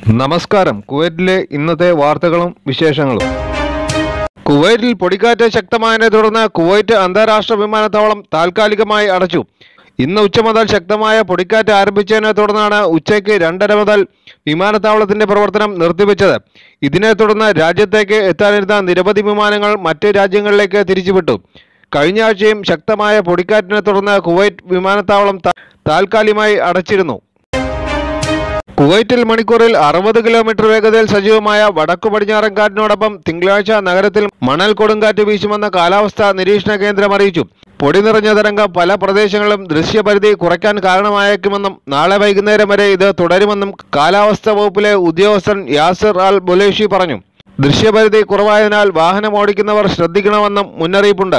നമസ്കാരം കുവൈറ്റിലെ ഇന്നത്തെ വാർത്തകളും വിശേഷങ്ങളും കുവൈറ്റിൽ പൊടിക്കാറ്റ് ശക്തമായതിനെ തുടർന്ന് കുവൈറ്റ് അന്താരാഷ്ട്ര വിമാനത്താവളം താൽക്കാലികമായി അടച്ചു ഇന്ന് ഉച്ച മുതൽ ശക്തമായ പൊടിക്കാറ്റ് ആരംഭിച്ചതിനെ തുടർന്നാണ് ഉച്ചയ്ക്ക് രണ്ടര മുതൽ വിമാനത്താവളത്തിന്റെ പ്രവർത്തനം നിർത്തിവെച്ചത് ഇതിനെ തുടർന്ന് രാജ്യത്തേക്ക് എത്താനിരുന്ന നിരവധി വിമാനങ്ങൾ മറ്റ് രാജ്യങ്ങളിലേക്ക് തിരിച്ചുവിട്ടു കഴിഞ്ഞ ആഴ്ചയും ശക്തമായ പൊടിക്കാറ്റിനെ തുടർന്ന് കുവൈറ്റ് വിമാനത്താവളം താ- താൽക്കാലികമായി അടച്ചിരുന്നു കുവൈറ്റിൽ മണിക്കൂറിൽ അറുപത് കിലോമീറ്റർ വേഗതയിൽ സജീവമായ വടക്കു പടിഞ്ഞാറൻ കാറ്റിനോടൊപ്പം തിങ്കളാഴ്ച നഗരത്തിൽ മണൽ കൊടുങ്കാറ്റ് വീശുമെന്ന് കാലാവസ്ഥാ നിരീക്ഷണ കേന്ദ്രം അറിയിച്ചു പൊടി നിറഞ്ഞ തരംഗം പല പ്രദേശങ്ങളിലും ദൃശ്യപരിധി കുറയ്ക്കാൻ കാരണമായേക്കുമെന്നും നാളെ വൈകുന്നേരം വരെ ഇത് തുടരുമെന്നും കാലാവസ്ഥാ വകുപ്പിലെ ഉദ്യോഗസ്ഥൻ യാസിർ അൽ ബുലേഷി പറഞ്ഞു ദൃശ്യപരിധി കുറവായതിനാൽ വാഹനം ഓടിക്കുന്നവർ ശ്രദ്ധിക്കണമെന്നും മുന്നറിയിപ്പുണ്ട്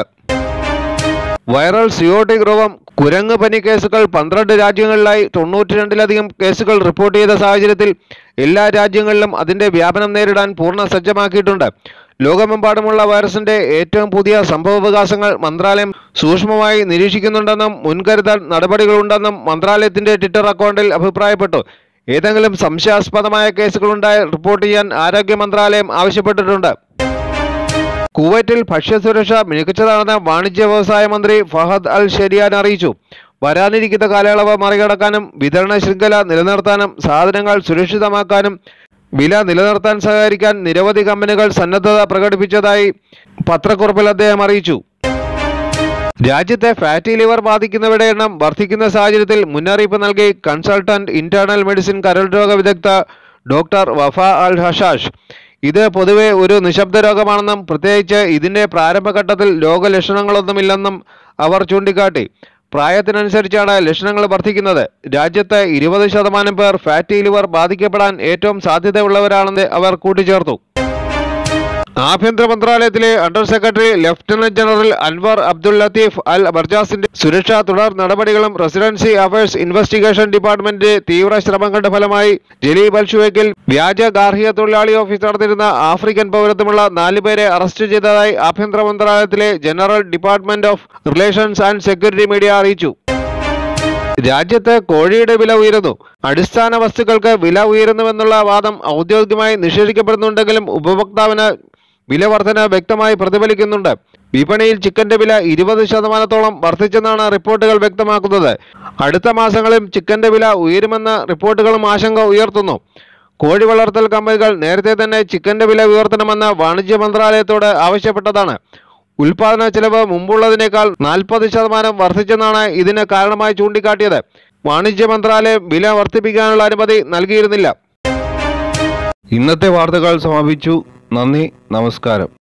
വൈറൽ സിയോട്ടിക് രോഗം കുരങ്ങ് പനി കേസുകൾ പന്ത്രണ്ട് രാജ്യങ്ങളിലായി തൊണ്ണൂറ്റി രണ്ടിലധികം കേസുകൾ റിപ്പോർട്ട് ചെയ്ത സാഹചര്യത്തിൽ എല്ലാ രാജ്യങ്ങളിലും അതിന്റെ വ്യാപനം നേരിടാൻ പൂർണ്ണ സജ്ജമാക്കിയിട്ടുണ്ട് ലോകമെമ്പാടുമുള്ള വൈറസിന്റെ ഏറ്റവും പുതിയ സംഭവവികാസങ്ങൾ മന്ത്രാലയം സൂക്ഷ്മമായി നിരീക്ഷിക്കുന്നുണ്ടെന്നും മുൻകരുതൽ നടപടികളുണ്ടെന്നും മന്ത്രാലയത്തിന്റെ ട്വിറ്റർ അക്കൗണ്ടിൽ അഭിപ്രായപ്പെട്ടു ഏതെങ്കിലും സംശയാസ്പദമായ കേസുകളുണ്ടായി റിപ്പോർട്ട് ചെയ്യാൻ ആരോഗ്യ മന്ത്രാലയം ആവശ്യപ്പെട്ടിട്ടുണ്ട് കുവൈറ്റിൽ ഭക്ഷ്യസുരക്ഷ മികച്ചതാണെന്ന് വാണിജ്യ വ്യവസായ മന്ത്രി ഫഹദ് അൽ ഷെരിയാൻ അറിയിച്ചു വരാനിരിക്കുന്ന കാലയളവ് മറികടക്കാനും വിതരണ ശൃംഖല നിലനിർത്താനും സാധനങ്ങൾ സുരക്ഷിതമാക്കാനും വില നിലനിർത്താൻ സഹകരിക്കാൻ നിരവധി കമ്പനികൾ സന്നദ്ധത പ്രകടിപ്പിച്ചതായി പത്രക്കുറിപ്പിൽ അദ്ദേഹം അറിയിച്ചു രാജ്യത്തെ ഫാറ്റി ലിവർ ബാധിക്കുന്നവരുടെ എണ്ണം വർദ്ധിക്കുന്ന സാഹചര്യത്തിൽ മുന്നറിയിപ്പ് നൽകി കൺസൾട്ടന്റ് ഇന്റേണൽ മെഡിസിൻ കരൾ രോഗ വിദഗ്ധ ഡോക്ടർ വഫ അൽ ഹഷാഷ് ഇത് പൊതുവെ ഒരു നിശബ്ദ രോഗമാണെന്നും പ്രത്യേകിച്ച് ഇതിന്റെ പ്രാരംഭഘട്ടത്തിൽ രോഗലക്ഷണങ്ങളൊന്നുമില്ലെന്നും അവർ ചൂണ്ടിക്കാട്ടി പ്രായത്തിനനുസരിച്ചാണ് ലക്ഷണങ്ങൾ വർദ്ധിക്കുന്നത് രാജ്യത്ത് ഇരുപത് ശതമാനം പേർ ഫാറ്റി ലിവർ ബാധിക്കപ്പെടാൻ ഏറ്റവും സാധ്യതയുള്ളവരാണെന്ന് അവർ കൂട്ടിച്ചേർത്തു ആഭ്യന്തര മന്ത്രാലയത്തിലെ under secretary lieutenant general Anwar Abdul Latif Al ബർജാസിന്റെ സുരക്ഷാ തുടർ നടപടികളും റെസിഡൻസി അഫയേഴ്സ് ഇൻവെസ്റ്റിഗേഷൻ ഡിപ്പാർട്ട്മെന്റ് തീവ്ര ശ്രമങ്ങളുടെ ഫലമായി ജലീബ് അൽ ഷുവൈക്കിൽ വ്യാജ ഗാർഹിക തൊഴിലാളി ഓഫീസ് നടത്തിയിരുന്ന ആഫ്രിക്കൻ പൗരത്വമുള്ള നാലുപേരെ അറസ്റ്റ് ചെയ്തതായി ആഭ്യന്തര മന്ത്രാലയത്തിലെ general department of relations and security media അറിയിച്ചു രാജ്യത്ത് കോഴിയുടെ വില ഉയരുന്നു അടിസ്ഥാന വസ്തുക്കൾക്ക് വില ഉയരുന്നുവെന്നുള്ള വാദം ഔദ്യോഗികമായി നിഷേധിക്കപ്പെടുന്നുണ്ടെങ്കിലും ഉപഭോക്താവിന് വില വർധന വ്യക്തമായി പ്രതിഫലിക്കുന്നുണ്ട് വിപണിയിൽ ചിക്കന്റെ വില ഇരുപത് ശതമാനത്തോളം വർദ്ധിച്ചെന്നാണ് റിപ്പോർട്ടുകൾ വ്യക്തമാക്കുന്നത് അടുത്ത മാസങ്ങളിൽ ചിക്കന്റെ വില ഉയരുമെന്ന റിപ്പോർട്ടുകളും ആശങ്ക ഉയർത്തുന്നു കോഴി വളർത്തൽ കമ്പനികൾ നേരത്തെ തന്നെ ചിക്കന്റെ വില ഉയർത്തണമെന്ന് വാണിജ്യ മന്ത്രാലയത്തോട് ആവശ്യപ്പെട്ടതാണ് ഉൽപാദന ചെലവ് മുമ്പുള്ളതിനേക്കാൾ നാൽപ്പത് ശതമാനം വർദ്ധിച്ചെന്നാണ് ഇതിന് കാരണമായി ചൂണ്ടിക്കാട്ടിയത് വാണിജ്യ മന്ത്രാലയം വില വർദ്ധിപ്പിക്കാനുള്ള അനുമതി നൽകിയിരുന്നില്ല ഇന്നത്തെ വാർത്തകൾ സമാപിച്ചു നന്ദി നമസ്കാരം